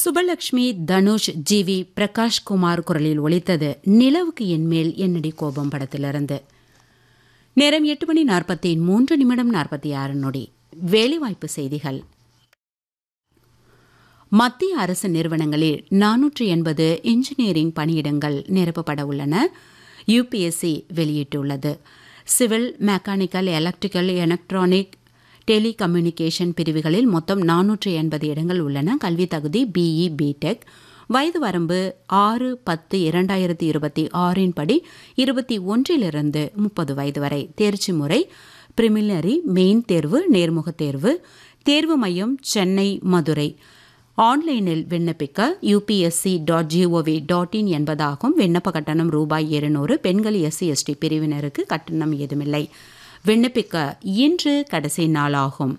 Subalakshmi Dhanush G V Prakash Kumar குரலில் ஒலித்தது நிலவுக்கு என்மேல் என்னடி கோபம் படத்திலிருந்து நேரம் எட்டு மணி நாற்பத்தி மூன்று நிமிடம் நாற்பத்தி ஆறு நொடி வேலைவாய்ப்பு செய்திகள் மத்திய அரசு நிறுவனங்களில் நானூற்று எண்பது இன்ஜினியரிங் பணியிடங்கள் நிரப்பப்பட உள்ளன யுபிஎஸ்சி வெளியிட்டுள்ளது civil mechanical electrical electronic telecommunication பிரிவுகளில் மொத்தம் நானூற்று எண்பது இடங்கள் உள்ளன கல்வி தகுதி பிஇ பிடெக் வயது வரம்பு ஆறு பத்து இரண்டாயிரத்தி இருபத்தி ஆறின் படி இருபத்தி ஒன்றிலிருந்து முப்பது வயது வரை தேர்ச்சி முறை பிரிமினரி மெயின் தேர்வு நேர்முகத் தேர்வு தேர்வு மையம் சென்னை மதுரை ஆன்லைனில் விண்ணப்பிக்க UPSC dot GOV dot in என்பதாகும் விண்ணப்ப கட்டணம் ரூபாய் இருநூறு பெண்கள் எஸ்சி எஸ்டி பிரிவினருக்கு கட்டணம் ஏதுமில்லை விண்ணப்பிக்க இன்று கடைசி நாளாகும்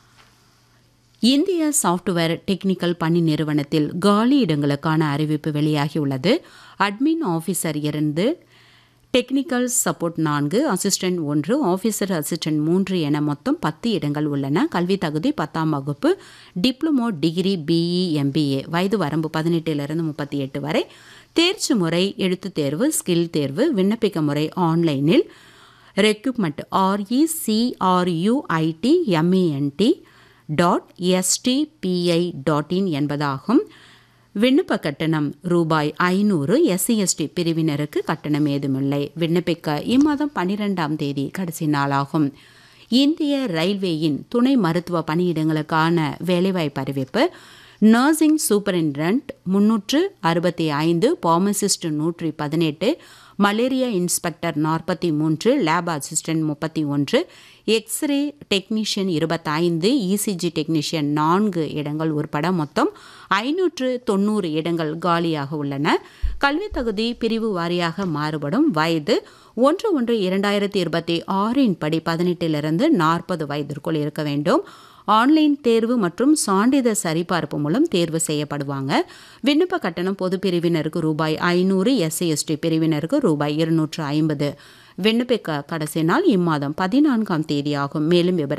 இந்திய சாஃப்ட்வேர் டெக்னிக்கல் பணி நிறுவனத்தில் காலி இடங்களுக்கான அறிவிப்பு வெளியாகியுள்ளது அட்மின் ஆஃபீஸர் இருந்து டெக்னிக்கல் சப்போர்ட் நான்கு அசிஸ்டன்ட் ஒன்று ஆஃபீஸர் அசிஸ்டன்ட் மூன்று என மொத்தம் பத்து இடங்கள் உள்ளன கல்வி தகுதி பத்தாம் வகுப்பு டிப்ளமோ டிகிரி பிஇ எம்பிஏ வயது வரம்பு பதினெட்டிலிருந்து முப்பத்தி எட்டு வரை தேர்ச்சி முறை எழுத்துத் தேர்வு ஸ்கில் தேர்வு விண்ணப்பிக்க முறை ஆன்லைனில் recruitment RECRUIT MENT dot SDBI dot in என்பதாகும் விண்ணப்ப கட்டணம் ரூபாய் ஐநூறு எஸ்சி எஸ்டி பிரிவினருக்கு கட்டணம் ஏதுமில்லை விண்ணப்பிக்க இம்மாதம் பன்னிரெண்டாம் தேதி கடைசி நாளாகும் இந்திய ரயில்வேயின் துணை மருத்துவ பணியிடங்களுக்கான வேலைவாய்ப்பு அறிவிப்பு நர்சிங் சூப்பரிண்டன்ட் முன்னூற்று அறுபத்தி ஐந்து பார்மசிஸ்ட் நூற்றி பதினெட்டு மலேரியா இன்ஸ்பெக்டர் நாற்பத்தி மூன்று லேப் அசிஸ்டன்ட் முப்பத்தி ஒன்று எக்ஸ்ரே டெக்னீஷியன் இருபத்தைந்து இசிஜி டெக்னீஷியன் நான்கு இடங்கள் உட்பட மொத்தம் ஐநூற்று தொண்ணூறு இடங்கள் காலியாக உள்ளன கல்வி தகுதி பிரிவு வாரியாக மாறுபடும் வயது ஒன்று ஒன்று இரண்டாயிரத்தி இருபத்தி ஆறின் படி பதினெட்டிலிருந்து நாற்பது வயதிற்குள் இருக்க வேண்டும் ஆன்லைன் தேர்வு மற்றும் சான்றிதழ் சரிபார்ப்பு மூலம் தேர்வு செய்யப்படுவாங்க விண்ணப்ப கட்டணம் பொது பிரிவினருக்கு ரூபாய் ஐநூறு எஸ்சி எஸ்டி பிரிவினருக்கு ரூபாய் இருநூற்று ஐம்பது விண்ணப்பிக்க கடைசி நாள் இம்மாதம் பதினான்காம் தேதி ஆகும் மேலும் விவரம்